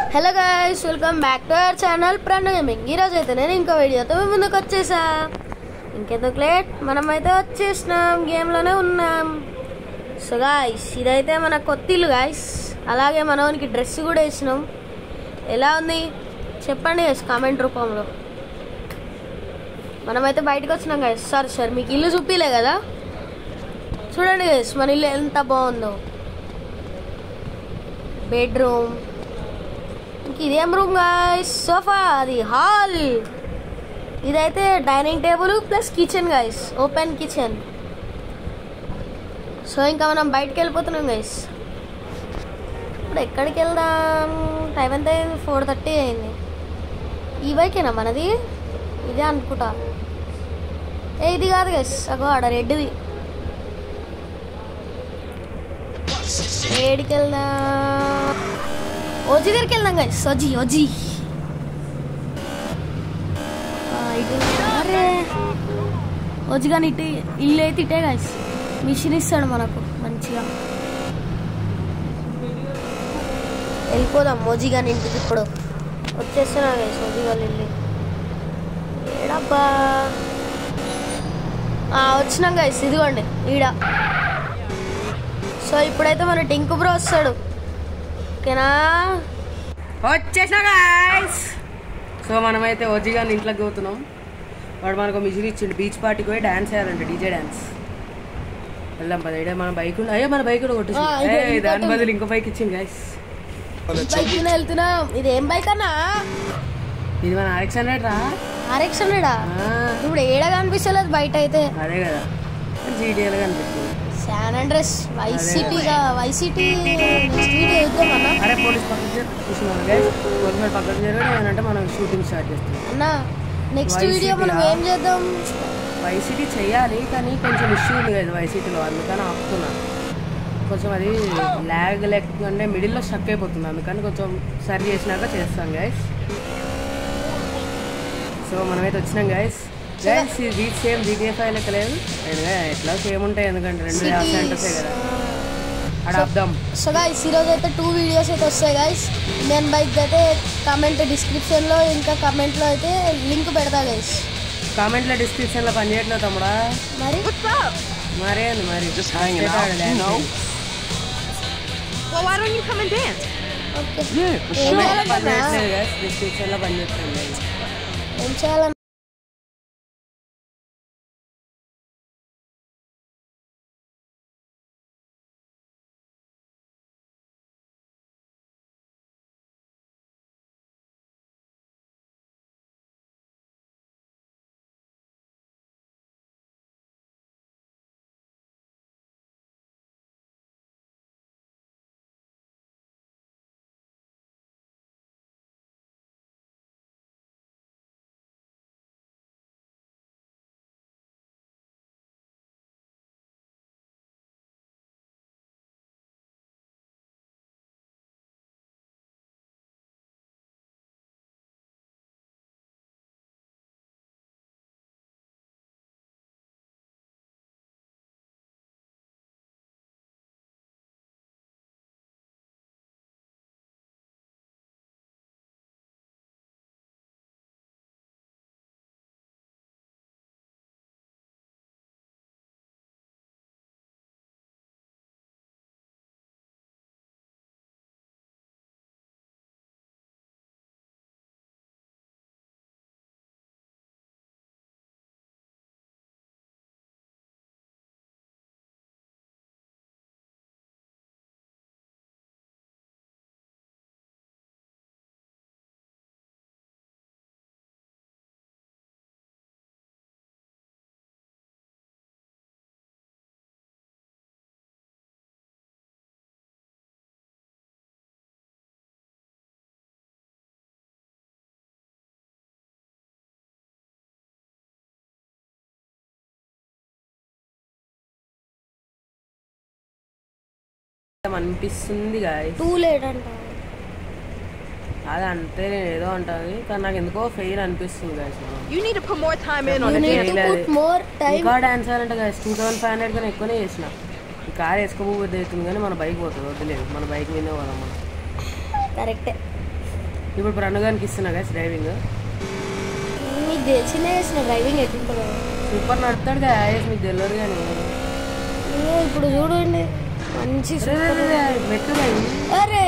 Hello guys welcome back to our channel Pranav gaming ఈరోజు అయితే నేను ఇంకో వీడియోతో మీ ముందుకు వచ్చేసా ఇంకెందుకు లేట్ మనమైతే వచ్చేసినాం గేమ్లోనే ఉన్నాం సో గాయస్ ఇదైతే మన కొత్త ఇల్లు గాయస్ అలాగే మనోనికి డ్రెస్ కూడా వేసినాం ఎలా ఉంది చెప్పండి గైస్ కామెంట్ రూపంలో మనమైతే బయటకు వచ్చినాం గైస్ సార్ సార్ మీకు ఇల్లు చూపిలే కదా చూడండి గైస్ మన ఇల్లు ఎంత బాగుందో బెడ్రూమ్ ఇంక ఇదేం రూమ్ గాయస్ సోఫా అది హాల్ ఇదైతే dining table plus kitchen guys open kitchen so ఇంకా మనం బయటకు వెళ్ళిపోతున్నాం గైస్ ఇప్పుడు ఎక్కడికి వెళ్దాం టైం ఎంత అయింది ఫోర్ థర్టీ అయింది ఈ బైకేనా మనది ఇదే అనుకుంటా ఏ ఇది కాదు గైస్ అగో ఆడ రెడ్ది ఏడికి వెళ్దాం ఓజీ దగ్గరికి వెళ్దాం గైస్ ఓజీ ఓజీ ఆ, ఇటు అరే ఓజీ కానీ ఇటు ఇల్లు అయితే ఇటే గైస్ మిషన్ ఇస్తాడు మనకు మంచిగా వెళ్ళిపోదాం మోజీ గాని ఇంటికి ఇప్పుడు వచ్చేస్తున్నా గైస్ మోజీ గారి ఇల్లు ఏడబ్బా ఆ, వచ్చినాం గైస్ ఇదిగోండి ఈడ సో ఇప్పుడైతే మన టింకు బ్రో వస్తాడు ఓకేనా వచ్చేసిన గాయస్ సో మనమైతే ఒజిగాని ఇంట్లోకి పోతున్నాం వాడు మనకు మిషన్ ఇచ్చిండు బీచ్ పార్టీకి పోయి డాన్స్ చేయాలంట డీజే డాన్స్ వెళ్దాం పద ఇడే మన బైక్ ఉంది అయ్యో మన బైక్ కూడా కొట్టేసి ఆ, ఇది ఇంకోటి దాని ఉంది. బదులు ఇంకో బైక్ ఇచ్చింది గాయస్ బైక్ మీద వెళ్తున్నాం ఇది ఏం బైక్ అన్నా ఇది మన ఆర్ఎక్స్ హండ్రెడ్ రా ఆర్ఎక్స్ హండ్రెడా ఆ, ఇప్పుడు ఏడ కనిపిస్తలేదు బయట అయితే అదే కదా జీడిఎల్ కనిపిస్తుంది శాన్ అండ్రెస్ వైసిటీగా వైసిటీ నెక్స్ట్ వీడియో చూద్దాం అన్న అరే పోలీస్ పక్కకు జరు- చూస్తున్నాను గైస్ పోలీస్ వాడు పక్కకు జరగడం ఏమంటే మనం షూటింగ్ స్టార్ట్ చేస్తాం అన్న నెక్స్ట్ YCT వీడియో మనం ఆ? ఏం చేద్దాం వైసీటీ చేయాలి కానీ కొంచెం ఇష్యూ ఉంది కదా వైసీటీలో అందుకని ఆపుతున్నా కొంచెం అది ల్యాగ్ లెక్క అంటే మిడిల్లో స్టక్ అయిపోతుంది అందుకని కొంచెం సరి చేసినాక చేస్తాం గైస్ సో మనమైతే వచ్చినాం గైస్ గైస్ ఇది బీచ్ సేమ్ జీటీఏ ఫైవ్ లెక్క లేదు ఎందుకంటే ఎట్లా సేమ్ ఉంటాయి ఎందుకంటే రెండు సెంటర్సే కదా అక్కడ ఆపుదాం సో గాయస్ ఈరోజు అయితే టూ వీడియోస్ అయితే వస్తాయి గాయస్ ఇండియన్ బైక్ అయితే కామెంట్ డిస్క్రిప్షన్లో ఇంకా కామెంట్లో అయితే లింక్ పెడతా గైస్ కామెంట్లో డిస్క్రిప్షన్లో పని చేయట్లేదు తమ్ముడా మరి మరే అండి మరి Just hanging out, you know. Well, why don't you come and dance? Okay Yeah, for ఏం sure. కామెంట్లో పని చేయాలన్నా చేయట్లేదు గైస్ డిస్క్రిప్షన్లో పని చేస్తాం guys. ఏం చేయాలన్నా అనిపిస్తుంది గాయస్ టూ లేట్ అంట అది అంతే నేను ఏదో అంటుంది కానీ నాకు ఎందుకో ఫెయిల్ అనిపిస్తుంది guys You need to put more time in on you it. Need to చేయలేదు. పుట్ మోర్ టైం ఇంకా డాన్స్ అంటే guys two thousand five hundred కన్నా ఎక్కువనే చేసిన ఈ కార్ వేసుకోబోద్ది అవుతుంది కానీ మన బైక్ పోతుంది వద్దులేదు మన బైక్ మీదే పోదాం మనం కరెక్టే ఇప్పుడు ప్రణగానికి ఇస్తున్నా గైస్ డ్రైవింగ్ మీకు తెలిసిన చేసిన డ్రైవింగ్ ఎట్లుంటుందో సూపర్ నడుపుతాడు గైస్ మీకు తెలియదు కానీ ఇదిగో ఇప్పుడు చూడండి మంచి రే, రే, రే, రే, మెట్లు రా ఇవి. అరే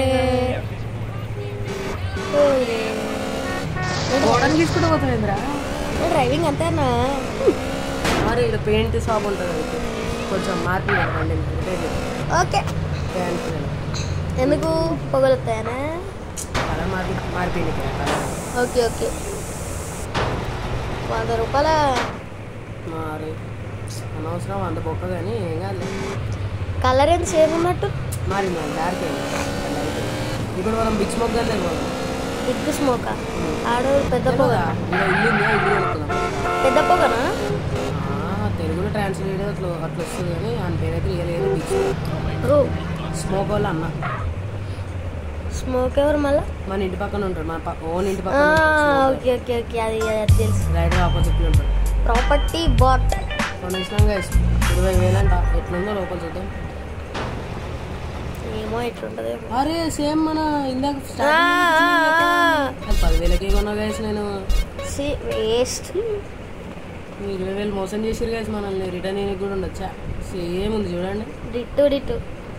ఓరే. గోడని తీసుకుంటూ పోతుందిరా ఏ డ్రైవింగ్ అంతేనా మరి ఇక్కడ పెయింట్ షాప్ ఉంటుంది అయితే కొంచెం మార్పి బండి రిపేర్ ఓకే పెయింట్ ఎందుకు పొగలుతాయనా కలర్ మార్పి మారిపోయింది ఇక్కడ కలర్ ఓకే ఓకే వంద రూపాయల మరి అనవసరం వంద బొక్క కానీ ఏం కాదు కలర్ ఎంత సేమ్ ఉన్నట్టు మరి మరి డార్క్ అయింది లైట్ అయింది. ఇప్పుడు మనం బిగ్ స్మోక్ గానే పోదాం బిగ్ స్మోక్ ఆడవాళ్ళు పెద్ద పొగ ఇలా ఇల్లు ఉందా ఇల్లు కొనుక్కుందాం పెద్ద పొగనా ఆ, తెలుగులో ట్రాన్స్లేట్ అట్లా అట్లా వస్తుంది కానీ ఆయన పేరైతే రియల్ బిగ్ స్మోక్ ఓ స్మోక్ వాళ్ళ అన్న స్మోక్ ఎవరు మళ్ళా మన ఇంటి పక్కన ఉంటాడు మన పక్క ఓన్ ఇంటి ఆ, పక్కన ఓకే ఓకే ఓకే అది అది తెలుసు రైడర్ ఆపోజిట్ ఉంటాడు ప్రాపర్టీ బాట్ కొన్ని ఇచ్చినాం గైస్ ఇరవై వేలంట ఎట్లుందో లోపల చూద్దాం ఏమో ఎట్లుంటది అరే సేమ్ మన ఇందాక starting పదివేలకి కొన్నా గైస్ నేను వేస్ట్ మీ ఇరవై వేలు మోసం చేసిరు గైస్ మనల్ని రిటర్న్ చేయడానికి కూడా ఉండొచ్చా సేమ్ ఉంది చూడండి డిట్టు డిట్టు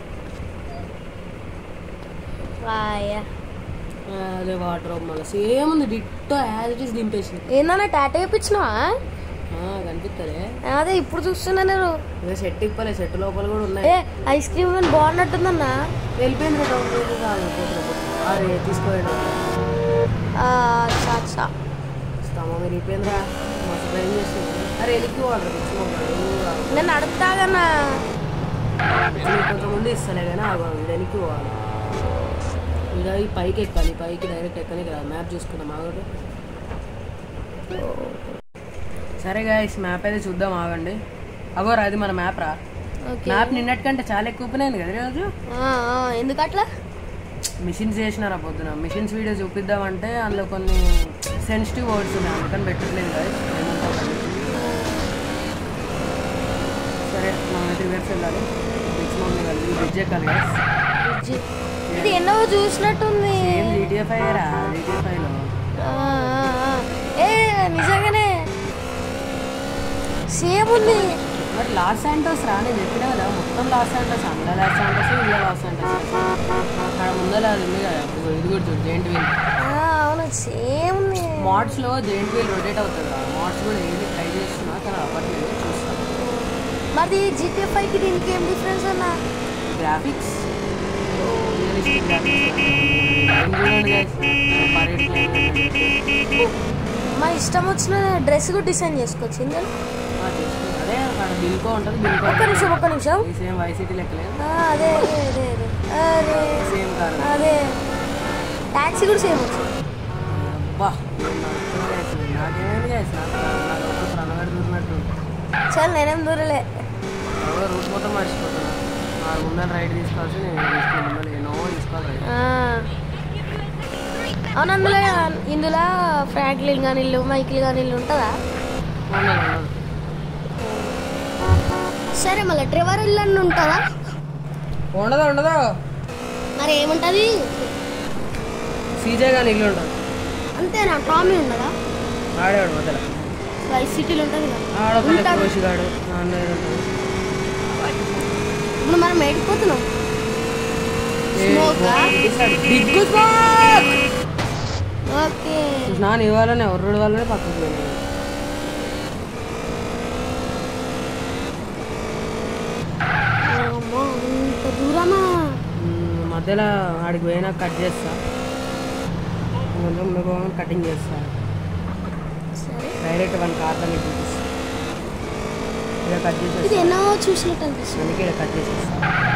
వాయా ఆ, అదే వాటర్ మళ్ళీ సేమ్ ఉంది డిట్టో యాజ్ ఇట్ ఈస్ దింపేసి ఏందన్నా టాటా వేయించినావా కనిపిస్తుంది అదే ఇప్పుడు చూస్తున్నా నేను ఇదే సెట్ ఇప్పలే సెట్ లోపల కూడా ఉన్నాయి ఏ ఐస్ క్రీమ్ అని బాగున్నట్టుందన్నా వెళ్ళిపోయింది రా డౌన్ లేదు కాదు పోతున్నా, పోతున్నా. అరే తీసుకోండి ఆ, అచ్చా అచ్చా స్తంభం విరిగిపోయిందిరా మస్తు ట్రైన్ చేస్తుంది అరే ఎలిక్కి వాటర్ తెచ్చుకోవాలి నేను అడుగుతాగన్నా కొంచెం ముందు ఇస్తలే కానీ ఆగు వెనక్కి పోవాలి ఇంకా ఈ పైకి ఎక్కాలి ఈ పైకి డైరెక్ట్ ఎక్కనికి రాదు మ్యాప్ చూసుకుందాం ఆగడు సరే గాయస్ మ్యాప్ అయితే చూద్దాం ఆగండి అగోరా అది మన మ్యాప్ రా ఓకే మ్యాప్ నిన్నటికంటే చాలా ఎక్కువ పోయినాయి కదా ఈరోజు ఆ, ఆ, ఎందుకట్లా మిషన్స్ చేసినారా పొద్దున మిషన్స్ వీడియో చూపిద్దామంటే అందులో కొన్ని సెన్సిటివ్ వర్డ్స్ ఉన్నాయి అందుకని పెట్టట్లేదు కదా సరే మనమైతే రివర్స్ వెళ్ళాలి బ్రిడ్జ్ మమ్మీ వెళ్ళాలి ఈ బ్రిడ్జ్ ఎక్కాలి guys. బుజ్జి. ఇది ఎన్నో చూసినట్టుంది సేమ్ జీటీఎఫ్ అయ్యారా జీటీఎఫ్ లో ఆ, ఆ, ఆ. ఏ నిజంగానే సేమ్ ఉంది మరి లాస్ శాంటోస్ రా నేను చెప్పినా కదా మొత్తం లాస్ శాంటోస్ అందులో లాస్ శాంటోస్ ఇలా లాస్ శాంటోస్ అక్కడ ముందర అది ఉంది కదా ఇదిగో ఇది కూడా చూడు జెయింట్ వీల్ ఆ, అవును సేమ్ ఉంది మోడ్స్ లో జెయింట్ వీల్ రొటేట్ అవుతుంది కదా మోడ్స్ కూడా ఏది ట్రై చేస్తున్నా కానీ అవ్వట్లేదు చూస్తాను మరి జీటీ కి దీనికి ఏం డిఫరెన్స్ అన్న గ్రాఫిక్స్ రియలిస్టిక్ గ్రాఫిక్స్ చూడండి guys. Parade climate. మా ఇష్టం వచ్చిన డ్రెస్ కూడా డిజైన్ చేసుకోవచ్చు ఇందులో ఆ, చేసుకో. అదే అక్కడ బిల్కో ఉంటుంది బిల్కో ఒక్క నిమిషం ఒక్క నిమిషం ఈ సేమ్ వైసిటీ లెక్కలేదు ఆ, అదే అదే అదే అదే అరే సేమ్ కార్ అదే ట్యాక్సీ కూడా సేమ్ వచ్చింది అబ్బా నేను నడుస్తున్నా guys. నాకేమైంది guys? నాకు నాకు ఒక ప్రణగడ చూసినట్టు చాలా నేనేం దూరలే ఎవరో రూట్ మొత్తం మర్చిపోతున్నా ఆ ముందర రైడ్ తీసుకోవాల్సి నేను తీసుకుని ముందర ఎన్నో తీసుకోవాలి రైడ్ ఆ. అవును అందులో ఇందులో ఫ్రాంక్లిన్ కానీ ఇల్లు మైకిల్ కానీ ఇల్లు ఉంటుందా ఉండదు ఉండదు సరే మళ్ళీ ట్రెవర్ ఇల్లు అని ఉంటుందా ఉండదు ఉండదు మరి ఏముంటుంది సీజే కానీ ఇల్లు ఉండదు అంతేనా టామీ ఉండదా ఆడేవాడు మధ్యలో వైస్ సిటీలో ఉంటుంది కదా ఆడొకటి ఉంటాడు. కోసిగాడు అన్నయ్య ఇప్పుడు మనం ఏడిపోతున్నాం Smoke ఆ? బిగ్ స్మోక్ ఓకే నాన్న ఇవ్వాలనే ఎర్రడు వాళ్ళనే పక్కకు పోయింది అమ్మో, ఇంత దూరమా మ్మ్, మధ్యలో ఆడికి పోయినా కట్ చేస్తా కొంచెం మీకు కటింగ్ చేస్తా సరే డైరెక్ట్ వన్ కార్లో మీకు చూపిస్తా ఇలా కట్ ఇది చేసేస్తా ఎన్నో చూసినట్టు అనిపిస్తుంది అందుకే ఇలా కట్ చేసేస్తా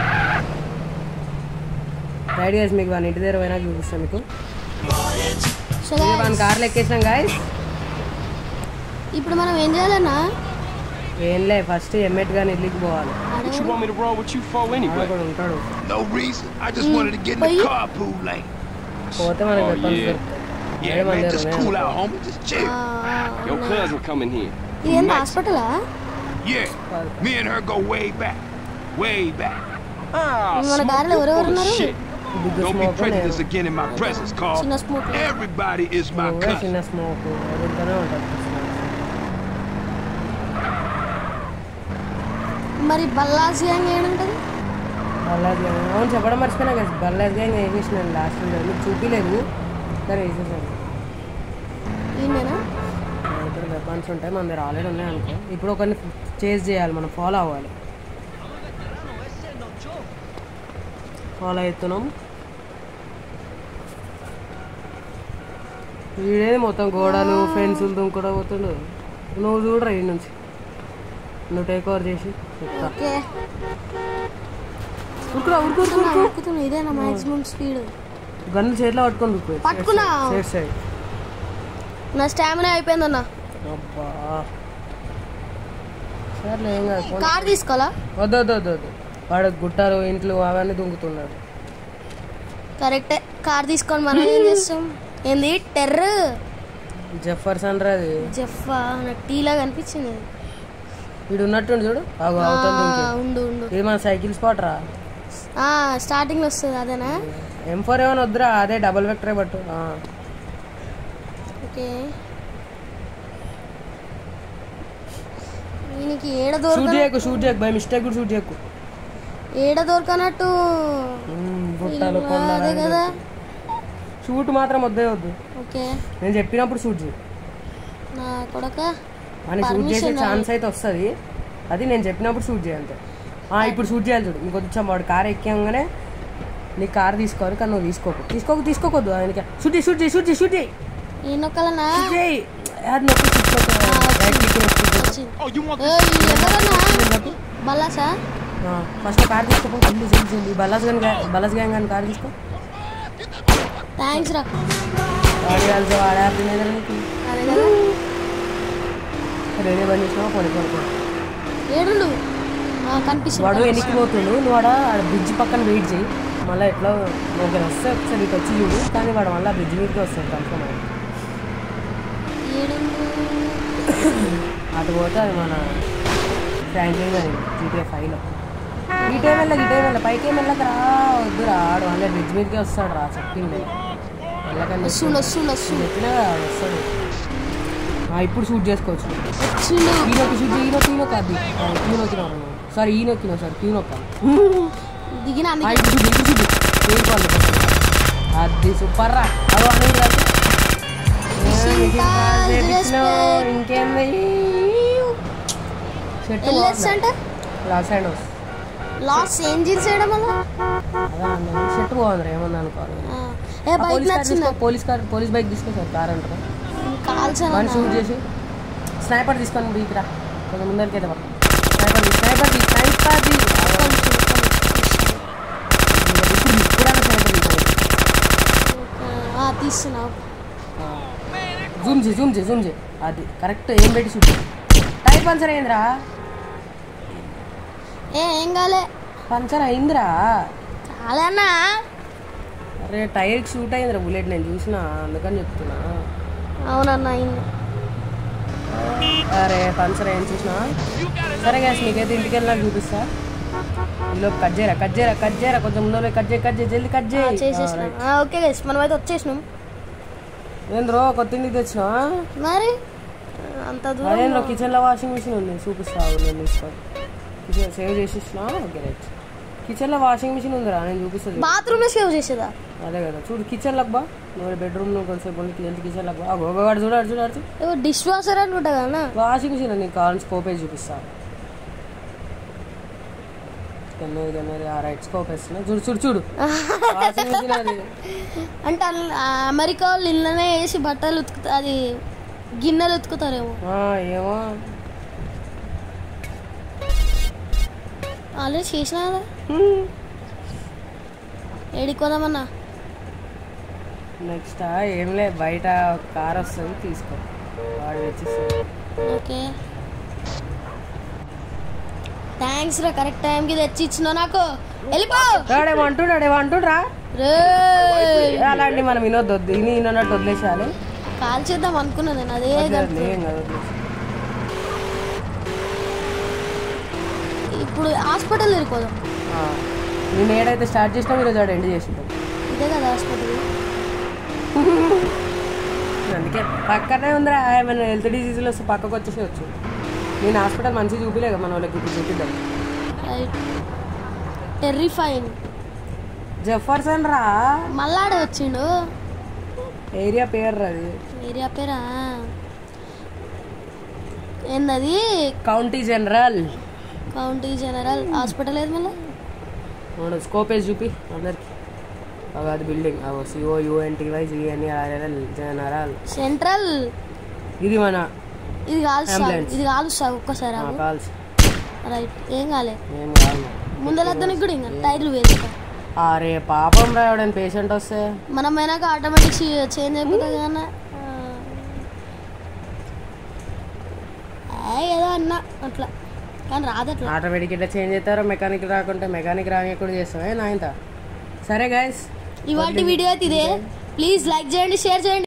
రైడ్ చేసి మీకు వన్ ఇంటి దగ్గర పోయినా చూపిస్తాను మీకు సో ఇది guys, వన్ కార్లో ఎక్కేసినాం గాయస్ ఇప్పుడు మనం ఏం చేయాలన్నా ఏంలే ఫస్ట్ ఎమ్మెట్ కానీ ఇల్లుకి పోవాలి What you want me to roll with you for ఆడ anyway? కూడా ఉంటాడు No reason. I just wanted to get in the Bye. carpool lane. పోతే మనకి Oh, వెపన్స్ yeah. దొరుకుతాయి Yeah, ఏడు man, మంది just ఉన్నారు. cool out, homie. Just chill. Your cousin coming here. ఇది ఎంత హాస్పిటలా Yeah, me and her go way back. Way back. Ah, మన smoke, దారిలో you ఎవరెవరు full of ఉన్నారు? shit. Big Don't be smoke prejudiced again in my presence, Carl. చిన్న smoke. Everybody is my నువ్వే cousin. చిన్న స్మోక్ ఎదురుగానే ఉంటుంది మరి బల్లాస్ గ్యాంగ్ ఏడుంటది బల్లాజ్ గ్యాంగ్ అవును చెప్పడం మర్చిపోయినా కదా బల్లాజ్ గ్యాంగ్ వేసేసినాను లాస్ట్ మీకు చూపించలేదు సరే వేసేసాను ఈయనేనా ఇక్కడ వెపన్స్ ఉంటాయి మన దగ్గర ఆల్రెడీ ఉన్నాయి అనుకో ఇప్పుడు ఒకరిని చేజ్ చేయాలి మనం ఫాలో అవ్వాలి ఫాలో అవుతున్నాం వీడే మొత్తం గోడలు ఫెన్సులు దుంకుడా పోతుండు నువ్వు చూడరా ఈ నుంచి నువ్వు టేక్ ఓవర్ చేసి చెప్తా ఓకే ఉరుకురా ఉరుకు ఉరుకు ఉరుకు ఎక్కుతున్నా ఇదేనా మాక్సిమం స్పీడ్ గన్ను చేతిలో పట్టుకొని ఉరుకు పట్టుకున్నా. సైడ్ సైడ్ నా స్టామినా అయిపోయిందన్న అబ్బా సర్లే ఏం కాదు పోనీ. కార్ తీసుకోవాలా వద్దు వద్దు వద్దు వద్దు వాడు గుట్టలు ఇంట్లో అవన్నీ దుంకుతున్నాడు కరెక్టే కార్ తీసుకొని మనం ఏం చేస్తాం ఏంది టెర్ర జెఫర్సన్ రాది జెఫా నాకు టీలా కనిపించింది అది. వీడు ఉన్నట్టుండి చూడు అగో అవతల దుంకి ఆ, ఉండు ఉండు ఇది మన సైకిల్ స్పాట్ రా ఆ స్టార్టింగ్ లో వస్తుంది అదేనా ఎం ఫోర్ ఏమైనా వద్దురా అదే డబల్ వెక్టరే పట్టు ఆ. ఓకే ఈయనకి ఏడ షూట్ దొరక చేయకు షూట్ చేయకు బై మిస్టేక్ కూడా షూట్ చేయకు ఏడ దొరకనట్టు ఉమ్, గుట్టలు అదే కొండలు కదా షూట్ మాత్రం వద్దే వద్దు ఓకే నేను చెప్పినప్పుడు షూట్ చేయి నా కొడక అని షూట్ చేసే Permission ఛాన్స్ అయితే వస్తుంది అది నేను చెప్పినప్పుడు షూట్ చేయాలి ఆ, ఇప్పుడు షూట్ చేయాలి చూడు ఇంకొంచెం వాడు కార్ ఎక్కంగానే నీ కార్ తీసుకోవాలి కానీ నువ్వు తీసుకోకు తీసుకోకు తీసుకోకొద్దు ఆయనకి షూట్ చేయి షూట్ చేయి షూట్ చేయి షూట్ చేయి ఈయనొక్కలనా షూట్ చేయి అది నొక్కి తీసుకోకు రైట్ క్లిక్ నొక్కి వచ్చింది Oh, you want ఏయ్, ఎవరన్నా బల్లాసా ఫస్ట్ కార్ తీసుకోపో జల్దీ జల్దీ జల్దీ బలాస్ గన్ బలాస్ గ్యాంగ్ కానీ కార్ తీసుకో థ్యాంక్స్ రా వాడి కలిసి వాడే హ్యాపీ మీద నీకు అదే కదా రేడియో బంద్ చేసినావా పోనీ పోనీ పోనీ ఏడుండు ఆ, వాడు కనిపిస్తుంది వెనక్కి పోతుండు నువ్వు ఆడ బ్రిడ్జ్ పక్కన వెయిట్ చేయి మళ్ళీ ఎట్లా ఒకరు వస్తే ఒకసారి ఇటు వచ్చి చూడు కానీ వాడు మళ్ళీ బ్రిడ్జ్ మీదకి వస్తాడు కన్ఫర్మ్ అయ్యి ఏడుండు అటు పోతే అది మన ఫ్రాంక్లిన్ అని జీటీఏ ఫైవ్లో ఇటే వెళ్ళ ఇటే వెళ్ళ పైకి వెళ్ళక రా వద్దు రా ఆడు మళ్ళీ బ్రిడ్జ్ మీదకి వస్తాడు రా చెప్పింది వెళ్ళకండి వస్తుండు వస్తుండు వస్తుండు చెప్పినా కదా వాడు వస్తాడు ఆ, ఇప్పుడు షూట్ చేసుకోవచ్చు వచ్చిండు ఈనొక్కి షూట్ ఈనొక్కి ఈనొక్కి అది క్యూ నొక్కినావు సారీ ఈ నొక్కినావు సారీ క్యూ నొక్కాలి దిగిన ఆ, అందుకే ఇప్పుడు చూడు ఇప్పుడు చూడు ఏడుకోవాలి అది సూపర్ రా అదో అనేది కాదు ఇంకేంది చెట్టు ఎల్ఎస్ అంటే Los and house Los Angeles వేయడం వల్ల అదా అన్న షర్ట్ బాగుంది ఏమన్నా అనుకోవాలి ఆ, ఏ బైక్ పోలీస్ కార్ నచ్చిందా తీసుకో పోలీస్ కార్ పోలీస్ బైక్ తీసుకో సార్ కార్ అంటారు కాల్చాను వాడిని షూట్ చేసి స్నైపర్ తీసుకొని బీకిరా కొంచెం ముందరికి అయితే స్నైపర్ తీ స్నైపర్ తీ స్నైపర్ తీ ఇప్పుడు ఇప్పుడన్నా స్నైపర్ తీసుకో తీస్తున్నావు జూమ్ చే జూమ్ చే జూమ్ చే అది కరెక్ట్ ఏం పెట్టి షూట్ టైర్ పంచర్ అయిందిరా ఏ ఏం కాలే పంచర్ అయిందిరా కాలే అన్నా అరే టైర్కి షూట్ అయిందిరా బుల్లెట్ నేను చూసిన అందుకని చెప్తున్నా అవునన్నా అయింది అరే పంచర్ అయింది చూసిన సరే గ్యాస్ మీకైతే ఇంటికి వెళ్ళినా చూపిస్తా ఇందులో కట్ చేయరా కట్ చేయరా కట్ చేయరా కొంచెం ముందు కట్ చేయి కట్ చేయి జల్దీ కట్ చేయి చేసేసిన ఓకే గైస్ మనం అయితే వచ్చేసినాం ఏంద్రో కొత్త ఇంటికి తెచ్చినా మరి అంత దూరం అదేంద్రో కిచెన్లో వాషింగ్ మిషన్ ఉంది చూపిస్తావు నేను తీసుకోండి కిచెన్ సేవ్ చేసేసిన ఓకే రైట్ కిచెన్లో వాషింగ్ మిషన్ ఉందిరా నేను చూపిస్తాను బాత్రూమ్ లో సేవ్ చేసేదా అదే కదా చూడు కిచెన్ లక్ బా నువ్వు బెడ్రూమ్ లో కొంచెంసేపు ఉండి కిచెన్ కిచెన్ లక్ బా గోగవాడు చూడాడు చూడాడు ఏవో డిష్ వాషర్ అనుకుంటా కదా వాషింగ్ మిషన్ నీకు కావాలని స్కోప్ వేసి చూపిస్తా కెన్నది కెన్నది ఆ రైట్ స్కోప్ వేస్తున్నా చూడు చూడు చూడు వాషింగ్ మిషన్ అది అంటే అల్- ఆ అమెరికా వాళ్ళు ఇళ్ళనే వేసి బట్టలు ఉతుకుతా అది గిన్నెలు ఉతుకుతారేమో ఆ, ఏమో ఆల్రెడీ చేసినా కదా ఏడికి పోదామన్నా నెక్స్ట్ ఏం లే బయట కార్ వస్తుంది తీసుకో వాడు తెచ్చిస్తాడు ఓకే థ్యాంక్స్ రా కరెక్ట్ టైంకి తెచ్చి ఇచ్చినావు నాకు వెళ్ళిపో వాడేమో అంటున్నాడు ఏమో అంటుండ్రా రే అలాంటి మనం వినొద్దు వద్దు ఇని వినట్టు వదిలేసాలి కాల్ చేద్దాం అనుకున్నా నేను అదే వదిలేద్దులే, గంట ఏం కాదు వదిలేసి. ఇప్పుడు హాస్పిటల్ వెళ్ళిపోదాం ఆ, నేను ఏడైతే స్టార్ట్ చేసినా మీరు ఆడ ఎండ్ చేసింటాం ఇదే కదా హాస్పిటల్ అందుకే పక్కనే ఉందిరా ఏమైనా హెల్త్ డిసీజులు వస్తే పక్కకు వచ్చేసేయచ్చు నేను హాస్పిటల్ మంచిగా చూపిలేక మన వాళ్ళకి ఇప్పుడు చూపిద్దాం రైట్ టెర్రిఫైన్ జెఫర్సన్ రా మళ్ళాడ వచ్చిండు ఏరియా పేరు రా అది ఏరియా పేరా ఏందది county general county general hospital ఏది మళ్ళీ చూడు స్కోప్ వేసి చూపి అందరికి అగో అది బిల్డింగ్ అగో CO UNTY GNERL general central ఇది మన ఇది కాదు సార్ Ambulance. ఇది కాదు సార్ ఒక్కసారి ఆగు. కాల్స్ రైట్ ఏం కాలే ఏం కాదు ముందలద్దనికి కూడా ఇంకా టైర్లు వేస్తా అరే పాపం రా ఎవడైనా పేషెంట్ వస్తే మనం అయినాక ఆటోమేటిక్ చేంజ్ అయిపోతుంది కానీ ఏదో అన్నా అట్లా కానీ రాదు అట్లా ఆటోమేటిక్ ఇట్లా చేంజ్ అవుతారో మెకానిక్ రాకుంటే మెకానిక్ రాకుండా చేస్తాం ఏ నాయంత సరే గైస్ ఇవాటి వీడియో అయితే ఇదే ప్లీజ్ లైక్ చేయండి షేర్ చేయండి